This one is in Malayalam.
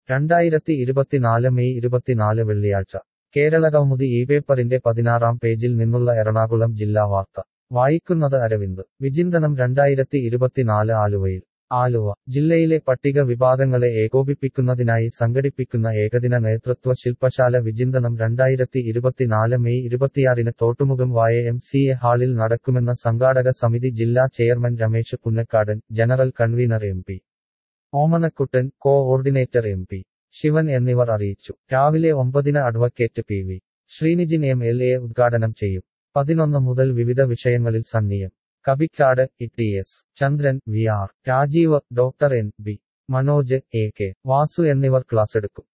രണ്ടായിരത്തി ഇരുപത്തിനാല് മെയ് ഇരുപത്തിനാല് വെള്ളിയാഴ്ച കേരളകൗമുദി ഈ പേപ്പറിന്റെ പതിനാറാം പേജിൽ നിന്നുള്ള എറണാകുളം ജില്ലാ വാർത്ത വായിക്കുന്നത് അരവിന്ദ് വിചിന്തനം രണ്ടായിരത്തി ഇരുപത്തിനാല് ആലുവയിൽ ആലുവ ജില്ലയിലെ പട്ടിക വിഭാഗങ്ങളെ ഏകോപിപ്പിക്കുന്നതിനായി സംഘടിപ്പിക്കുന്ന ഏകദിന നേതൃത്വ ശില്പശാല വിചിന്തനം രണ്ടായിരത്തി ഇരുപത്തിനാല് മെയ് ഇരുപത്തിയാറിന് തോട്ടുമുഖം വായ എം സി എ ഹാളിൽ നടക്കുമെന്ന സംഘാടക സമിതി ജില്ലാ chairman Ramesh Punnakkadan general convener M P Omanakuttan coordinator M P Shivan എന്നിവർ അറിയിച്ചു രാവിലെ ഒമ്പതിന് advocate P V Sreenijin M L A ഉദ്ഘാടനം ചെയ്യും പതിനൊന്ന് മുതൽ വിവിധ വിഷയങ്ങളിൽ സന്നിയം കബിക്കാട് E T S Chandran V R Rajeev doctor N B Manoj A K Vasu എന്നിവർ ക്ലാസ്സെടുക്കും